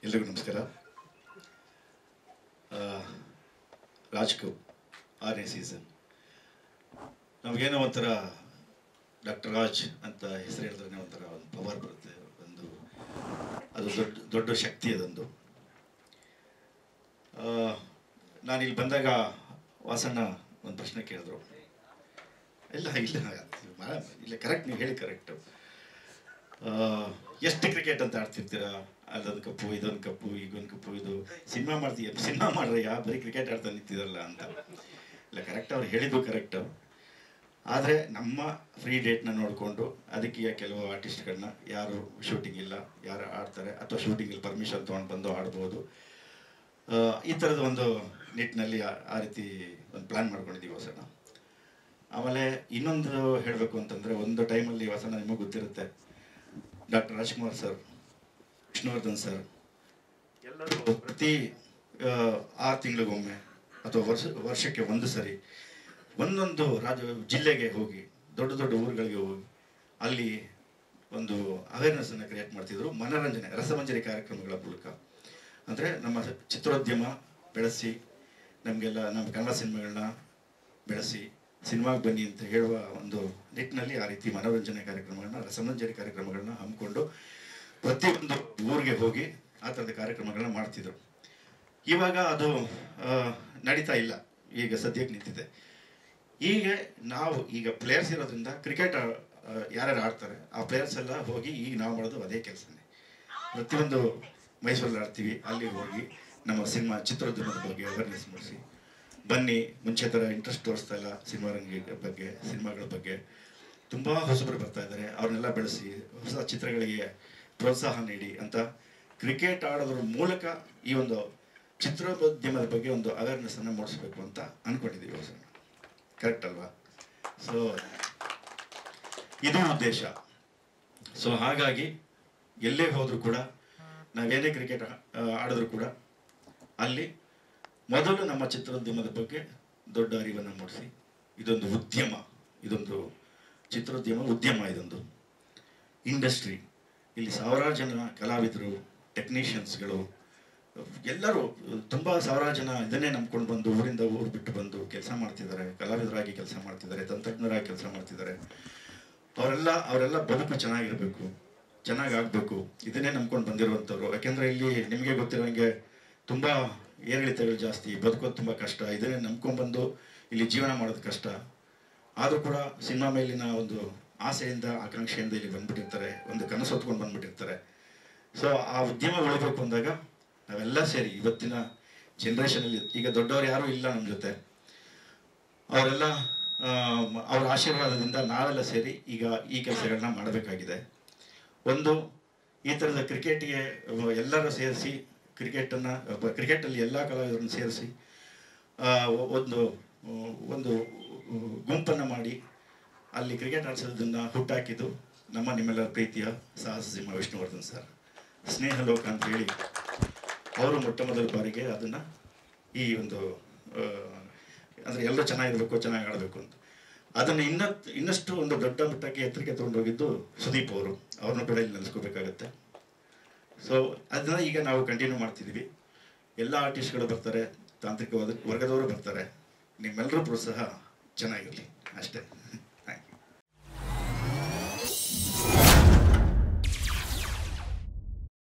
ಎಲ್ರಿಗೂ ನಮಸ್ಕಾರ ಆ, ರಾಜ್ಕೋ ಆರನೇ ಸೀಸನ್ ನಮಗೇನೋ ಒಂಥರ ಡಾಕ್ಟರ್ ರಾಜ್ ಅಂತ ಹೆಸರು ಹೇಳಿದ್ರೆ ಒಂಥರ ಒಂದು ಪವರ್ ಬರುತ್ತೆ ಒಂದು ಅದು ದೊಡ್ಡ ದೊಡ್ಡ ಶಕ್ತಿ ಅದೊಂದು ನಾನು ಇಲ್ಲಿ ಬಂದಾಗ ವಾಸಣ್ಣ ಒಂದು ಪ್ರಶ್ನೆ ಕೇಳಿದ್ರು ಇಲ್ಲ ಇಲ್ಲ ಮಾ- ಇಲ್ಲ ಕರೆಕ್ಟ್ ನೀವು ಹೇಳಿ ಕರೆಕ್ಟು ಎಷ್ಟು ಕ್ರಿಕೆಟ್ ಅಂತ ಆಡ್ತಿರ್ತೀರಾ ಅದೊಂದು ಕಪ್ಪು ಇದೊಂದು ಕಪ್ಪು ಈಗೊಂದು ಕಪ್ಪು ಇದು ಸಿನಿಮಾ ಮಾಡ್ತೀಯ ಸಿನಿಮಾ ಮಾಡ್ರಯ್ಯ ಬರೀ ಕ್ರಿಕೆಟ್ ಆಡ್ತಾ ನಿಂತಿರಲ್ಲ ಅಂತ ಇಲ್ಲ ಕರೆಕ್ಟ್ ಅವ್ರು ಹೇಳಿದ್ದು ಕರೆಕ್ಟು ಆದರೆ ನಮ್ಮ ಫ್ರೀ ಡೇಟ್ನ ನೋಡಿಕೊಂಡು ಅದಕ್ಕೆ ಕೆಲವು ಆರ್ಟಿಸ್ಟ್ಗಳನ್ನ ಯಾರು ಶೂಟಿಂಗ್ ಇಲ್ಲ ಯಾರು ಆಡ್ತಾರೆ ಅಥವಾ ಶೂಟಿಂಗಲ್ಲಿ ಪರ್ಮಿಷನ್ ತೊಗೊಂಡು ಬಂದು ಆಡ್ಬೋದು ಆ, ಈ ಥರದ ಒಂದು ನಿಟ್ಟಿನಲ್ಲಿ ಆ- ಆ ರೀತಿ ಒಂದು ಪ್ಲ್ಯಾನ್ ಮಾಡ್ಕೊಂಡಿದ್ದೀವಿ ಹೊಸನ ಆಮೇಲೆ ಇನ್ನೊಂದು ಹೇಳಬೇಕು ಅಂತಂದರೆ ಒಂದು ಟೈಮಲ್ಲಿ ಹೊಸನ ನಿಮಗೆ ಗೊತ್ತಿರುತ್ತೆ doctor Rajkumar sir Vishnuvardhan sir ಎಲ್ಲರೂ ಪ್ರತಿ ಆ, ಆರು ತಿಂಗಳಿಗೊಮ್ಮೆ ಅಥವಾ ವರ್ಷ ವರ್ಷಕ್ಕೆ ಒಂದು ಸರಿ ಒಂದೊಂದು ರಾಜ್ಯ ಜಿಲ್ಲೆಗೆ ಹೋಗಿ ದೊಡ್ಡ ದೊಡ್ಡ ಊರುಗಳಿಗೆ ಹೋಗಿ ಅಲ್ಲಿ ಒಂದು ಅವೇರ್ನೆಸ್ಸನ್ನು ಕ್ರಿಯೇಟ್ ಮಾಡ್ತಿದ್ರು ಮನೋರಂಜನೆ ರಸಮಂಜರಿ ಕಾರ್ಯಕ್ರಮಗಳ ಮೂಲಕ ಅಂದರೆ ನಮ್ಮ ಚಿತ್ರೋದ್ಯಮ ಬೆಳೆಸಿ ನಮಗೆಲ್ಲ ನಮ್ಮ ಕನ್ನಡ ಸಿನಿಮಾಗಳನ್ನ ಬೆಳೆಸಿ ಸಿನಿಮಾಗೆ ಬನ್ನಿ ಅಂತ ಹೇಳುವ ಒಂದು ನಿಟ್ಟಿನಲ್ಲಿ ಆ ರೀತಿ ಮನೋರಂಜನೆ ಕಾರ್ಯಕ್ರಮಗಳನ್ನ ರಸಮಂಜರಿ ಕಾರ್ಯಕ್ರಮಗಳನ್ನ ಹಮ್ಮಿಕೊಂಡು ಪ್ರತಿಯೊಂದು ಊರಿಗೆ ಹೋಗಿ ಆ ಥರದ ಕಾರ್ಯಕ್ರಮಗಳನ್ನ ಮಾಡ್ತಿದ್ರು ಇವಾಗ ಅದು ಆ, ನಡೀತಾ ಇಲ್ಲ ಈಗ ಸದ್ಯಕ್ಕೆ ನಿಂತಿದೆ ಹೀಗೆ ನಾವು ಈಗ ಪ್ಲೇಯರ್ಸ್ ಇರೋದ್ರಿಂದ ಕ್ರಿಕೆಟ್ ಯಾರ್ಯಾರು ಆಡ್ತಾರೆ ಆ ಪ್ಲೇಯರ್ಸ್ ಎಲ್ಲ ಹೋಗಿ ಈಗ ನಾವು ಮಾಡೋದು ಅದೇ ಕೆಲಸನೇ ಪ್ರತಿಯೊಂದು ಮೈಸೂರಲ್ಲಿ ಆಡ್ತೀವಿ ಅಲ್ಲಿ ಹೋಗಿ ನಮ್ಮ ಸಿನಿಮಾ ಚಿತ್ರೋದ್ಯಮದ ಬಗ್ಗೆ ಅವೇರ್ನೆಸ್ ಮೂಡಿಸಿ ಬನ್ನಿ ಮುಂಚೆ ಥರ ಇಂಟ್ರೆಸ್ಟ್ ತೋರಿಸ್ತಾ ಇಲ್ಲ ಸಿನಿಮಾ ರಂಗ ಬಗ್ಗೆ ಸಿನಿಮಾಗಳ ಬಗ್ಗೆ ತುಂಬ ಹೊಸಬರು ಬರ್ತಾ ಇದ್ದಾರೆ ಅವ್ರನ್ನೆಲ್ಲ ಬೆಳೆಸಿ ಹೊಸ ಚಿತ್ರಗಳಿಗೆ ಪ್ರೋತ್ಸಾಹ ನೀಡಿ ಅಂತ ಕ್ರಿಕೆಟ್ ಆಡೋದ್ರ ಮೂಲಕ ಈ ಒಂದು ಚಿತ್ರೋದ್ಯಮದ ಬಗ್ಗೆ ಒಂದು ಅವೇರ್ನೆಸ್ಸನ್ನು ಮೂಡಿಸ್ಬೇಕು ಅಂತ ಅಂದ್ಕೊಂಡಿದ್ದೀವಿ ಹೊಸ ಕರೆಕ್ಟ್ ಅಲ್ವಾ ಸೊ ಇದು ಉದ್ದೇಶ ಸೊ ಹಾಗಾಗಿ ಎಲ್ಲೇ ಹೋದರೂ ಕೂಡ ನಾವೇನೇ ಕ್ರಿಕೆಟ್ ಆಡಿದ್ರು ಕೂಡ ಅಲ್ಲಿ ಮೊದಲು ನಮ್ಮ ಚಿತ್ರೋದ್ಯಮದ ಬಗ್ಗೆ ದೊಡ್ಡ ಅರಿವನ್ನು ಮೂಡಿಸಿ ಇದೊಂದು ಉದ್ಯಮ ಇದೊಂದು ಚಿತ್ರೋದ್ಯಮ ಉದ್ಯಮ ಇದೊಂದು ಇಂಡಸ್ಟ್ರಿ ಇಲ್ಲಿ ಸಾವಿರಾರು ಜನ ಕಲಾವಿದರು ಟೆಕ್ನಿಷಿಯನ್ಸ್ಗಳು ಎಲ್ಲರೂ ತುಂಬ ಸಾವಿರಾರು ಜನ ಇದನ್ನೇ ನಂಬ್ಕೊಂಡು ಬಂದು ಊರಿಂದ ಊರು ಬಿಟ್ಟು ಬಂದು ಕೆಲಸ ಮಾಡ್ತಿದ್ದಾರೆ ಕಲಾವಿದರಾಗಿ ಕೆಲಸ ಮಾಡ್ತಿದ್ದಾರೆ ತಂತ್ರಜ್ಞರಾಗಿ ಕೆಲಸ ಮಾಡ್ತಿದ್ದಾರೆ ಅವರೆಲ್ಲ ಅವರೆಲ್ಲ ಬದುಕು ಚೆನ್ನಾಗಿರಬೇಕು ಚೆನ್ನಾಗಿ ಆಗಬೇಕು ಇದನ್ನೇ ನಂಬ್ಕೊಂಡು ಬಂದಿರುವಂಥವ್ರು ಯಾಕೆಂದರೆ ಇಲ್ಲಿ ನಿಮಗೆ ಗೊತ್ತಿರೋಂಗೆ ತುಂಬ ಏರಿಳಿತಗಳು ಜಾಸ್ತಿ ಬದುಕೋದು ತುಂಬ ಕಷ್ಟ ಇದನ್ನೇ ನಂಬ್ಕೊಂಡ್ಬಂದು ಇಲ್ಲಿ ಜೀವನ ಮಾಡೋದು ಕಷ್ಟ ಆದರೂ ಕೂಡ ಸಿನಿಮಾ ಮೇಲಿನ ಒಂದು ಆಸೆಯಿಂದ ಆಕಾಂಕ್ಷೆಯಿಂದ ಇಲ್ಲಿ ಬಂದ್ಬಿಟ್ಟಿರ್ತಾರೆ ಒಂದು ಕನಸು ಹೊತ್ಕೊಂಡು ಬಂದ್ಬಿಟ್ಟಿರ್ತಾರೆ ಸೊ ಆ ಉದ್ಯಮ ಉಳಿಬೇಕು ಅಂದಾಗ ನಾವೆಲ್ಲ ಸೇರಿ ಇವತ್ತಿನ ಜನ್ರೇಷನಲ್ಲಿ ಈಗ ದೊಡ್ಡವರು ಯಾರೂ ಇಲ್ಲ ನಮ್ಮ ಜೊತೆ ಅವರೆಲ್ಲ ಆ, ಮ- ಅವರ ಆಶೀರ್ವಾದದಿಂದ ನಾವೆಲ್ಲ ಸೇರಿ ಈಗ ಈ ಕೆಲಸಗಳನ್ನ ಮಾಡಬೇಕಾಗಿದೆ ಒಂದು ಈ ಥರದ ಕ್ರಿಕೆಟ್ಗೆ ಎಲ್ಲರೂ ಸೇರಿಸಿ ಕ್ರಿಕೆಟನ್ನು ಕ್ರಿಕೆಟಲ್ಲಿ ಎಲ್ಲ ಕಲಾವಿದರನ್ನು ಸೇರಿಸಿ ಆ, ಒ- ಒಂದು ಒಂದು ಗುಂಪನ್ನು ಮಾಡಿ ಅಲ್ಲಿ ಕ್ರಿಕೆಟ್ ಆಡಿಸೋದನ್ನು ಹುಟ್ಟಾಕಿದ್ದು ನಮ್ಮ ನಿಮ್ಮೆಲ್ಲರ ಪ್ರೀತಿಯ ಸಾಹಸ ಸಿಂಹ ವಿಷ್ಣುವರ್ಧನ್ ಸರ್ ಸ್ನೇಹ ಲೋಕ ಅಂತ ಹೇಳಿ ಅವರು ಮೊಟ್ಟ ಮೊದಲ ಬಾರಿಗೆ ಅದನ್ನು ಈ ಒಂದು ಅಂದರೆ ಎಲ್ಲರೂ ಚೆನ್ನಾಗಿರ್ಬೇಕು ಚೆನ್ನಾಗಿ ಆಡಬೇಕು ಅಂತ ಅದನ್ನು ಇನ್ನ ಇನ್ನಷ್ಟು ಒಂದು ದೊಡ್ಡ ಮಟ್ಟಕ್ಕೆ ಎತ್ತರಕ್ಕೆ ತೊಗೊಂಡೋಗಿದ್ದು ಸುದೀಪ್ ಅವರು ಅವ್ರನ್ನ ಕೂಡ ಇಲ್ಲಿ ನೆಲೆಸ್ಕೋಬೇಕಾಗತ್ತೆ ಸೊ ಅದನ್ನ ಈಗ ನಾವು ಕಂಟಿನ್ಯೂ ಮಾಡ್ತಿದ್ದೀವಿ ಎಲ್ಲ ಆರ್ಟಿಸ್ಟ್ಗಳು ಬರ್ತಾರೆ ತಾಂತ್ರಿಕ ವರ್ಗ- ವರ್ಗದವರು ಬರ್ತಾರೆ ನಿಮ್ಮೆಲ್ಲರೂ ಪ್ರೋತ್ಸಾಹ ಚೆನ್ನಾಗಿರಲಿ ಅಷ್ಟೇ